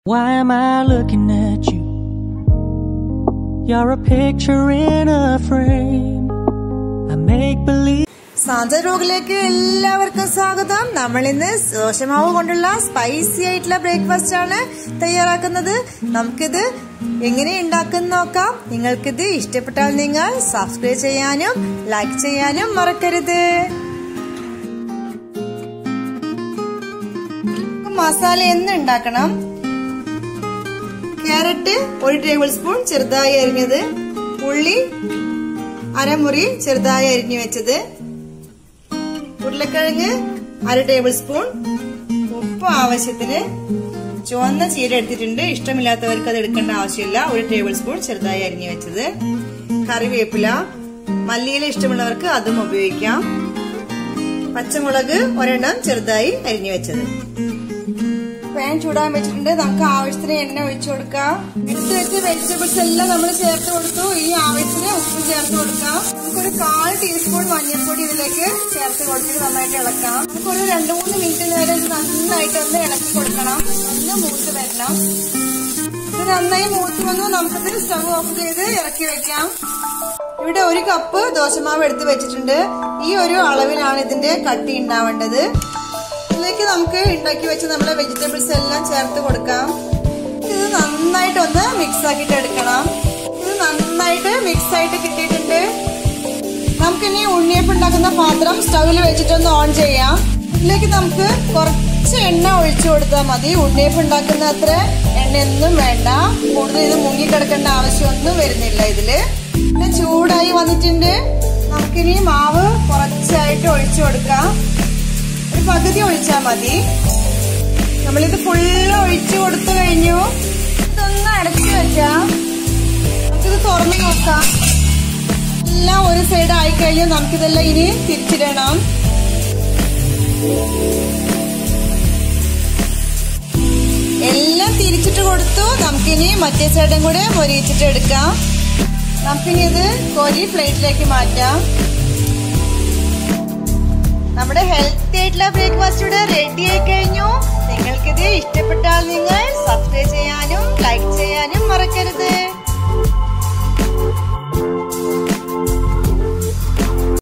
Why am I looking at you? You're a picture in a frame. I make believe. സാന്ത രോഗിലേക്ക് എല്ലാവർക്കും സ്വാഗതം നമ്മൾ ഇന്ന് ദോശമാവ് കൊണ്ടുള്ള സ്പൈസി ആയിട്ടുള്ള ബ്രേക്ക്ഫാസ്റ്റ് ആണ് തയ്യാറാക്കുന്നത് നമുക്കിത് എങ്ങനെ ഉണ്ടാക്കുന്ന നോക്കാം നിങ്ങൾക്കിത് ഇഷ്ടപ്പെട്ടാൽ നിങ്ങൾ സബ്സ്ക്രൈബ് ചെയ്യാനും ലൈക്ക് ചെയ്യാനും മറക്കരുത് മസാല എന്ന് ഉണ്ടാക്കണം ക്യാരറ്റ് ഒരു ടേബിൾ സ്പൂൺ ചെറുതായി അരിഞ്ഞത് ഉള്ളി അരമുറി ചെറുതായി അരിഞ്ഞു വെച്ചത് ഉരുളക്കിഴങ്ങ് അര ടേബിൾ സ്പൂൺ ഉപ്പ് ആവശ്യത്തിന് ചുവന്ന ചീര എടുത്തിട്ടുണ്ട് ഇഷ്ടമില്ലാത്തവർക്ക് അത് എടുക്കേണ്ട ആവശ്യമില്ല ഒരു ടേബിൾ സ്പൂൺ ചെറുതായി അരിഞ്ഞു വെച്ചത് കറിവേപ്പില മല്ലിയില ഇഷ്ടമുള്ളവർക്ക് അതും ഉപയോഗിക്കാം പച്ചമുളക് ഒരെണ്ണം ചെറുതായി അരിഞ്ഞു വെച്ചത് പാൻ ചൂടാൻ വെച്ചിട്ടുണ്ട് നമുക്ക് ആവശ്യത്തിന് എണ്ണ ഒഴിച്ചു കൊടുക്കാം എടുത്ത് വെച്ച് വെജിറ്റബിൾസ് എല്ലാം നമ്മൾ ചേർത്ത് കൊടുത്തു ഈ ആവശ്യത്തിന് ഉപ്പ് ചേർത്ത് കൊടുക്കാം നമുക്കൊരു കാൽ ടീസ്പൂൺ മഞ്ഞൾപ്പൊടി ഇതിലേക്ക് ചേർത്ത് കൊടുത്തിട്ട് നന്നായിട്ട് ഇളക്കാം നമുക്കൊരു രണ്ടു മൂന്ന് മിനിറ്റ് നേരം ഇത് നന്നായിട്ട് ഒന്ന് ഇളക്കി കൊടുക്കണം ഒന്ന് മൂത്ത് വരണം ഇത് നന്നായി മൂത്ത് വന്നു നമുക്കിത് സ്റ്റവ് ഓഫ് ചെയ്ത് ഇറക്കി വെക്കാം ഇവിടെ ഒരു കപ്പ് ദോശമാവ് എടുത്ത് വെച്ചിട്ടുണ്ട് ഈ ഒരു അളവിലാണ് ഇതിന്റെ കട്ടി ഉണ്ടാവേണ്ടത് ഇതിലേക്ക് നമുക്ക് ഉണ്ടാക്കി വെച്ച് നമ്മുടെ വെജിറ്റബിൾസ് എല്ലാം ചേർത്ത് കൊടുക്കാം ഇത് നന്നായിട്ട് ഒന്ന് മിക്സ് ആക്കിയിട്ട് എടുക്കണം ഇത് നന്നായിട്ട് മിക്സ് ആയിട്ട് കിട്ടിയിട്ടുണ്ട് നമുക്കിനി ഉണ്ണിയപ്പം ഉണ്ടാക്കുന്ന പാത്രം സ്റ്റവിൽ വെച്ചിട്ടൊന്ന് ഓൺ ചെയ്യാം ഇതിലേക്ക് നമുക്ക് കുറച്ച് എണ്ണ ഒഴിച്ചു കൊടുത്താൽ മതി ഉണ്ണിയപ്പം ഉണ്ടാക്കുന്ന അത്ര എണ്ണയൊന്നും വേണ്ട കൂടുതൽ ഇത് മുങ്ങിക്കിടക്കേണ്ട ആവശ്യമൊന്നും വരുന്നില്ല ഇതില് പിന്നെ ചൂടായി വന്നിട്ടുണ്ട് നമുക്കിനി മാവ് കുറച്ചായിട്ട് ഒഴിച്ചു കൊടുക്കാം ഒരു പകുതി ഒഴിച്ചാൽ മതി നമ്മളിത് ഫുള്ള് ഒഴിച്ചു കൊടുത്തു കഴിഞ്ഞു ഇതൊന്ന് അടച്ചു വെക്കാം നമുക്കിത് തുറന്നു നോക്കാം എല്ലാം ഒരു സൈഡ് ആയി കഴിഞ്ഞു നമുക്കിതെല്ലാം ഇനി തിരിച്ചിടണം എല്ലാം തിരിച്ചിട്ട് കൊടുത്തു നമുക്കിനി മറ്റേ സൈഡും കൂടെ മൊരിയിച്ചിട്ട് എടുക്കാം നമുക്കിനി ഇത് കോരി പ്ലേറ്റിലേക്ക് മാറ്റാം നമ്മുടെ ഹെൽത്തി ആയിട്ടുള്ള ബ്രേക്ക്ഫാസ്റ്റ് ഇവിടെ റെഡി ആയി കഴിഞ്ഞു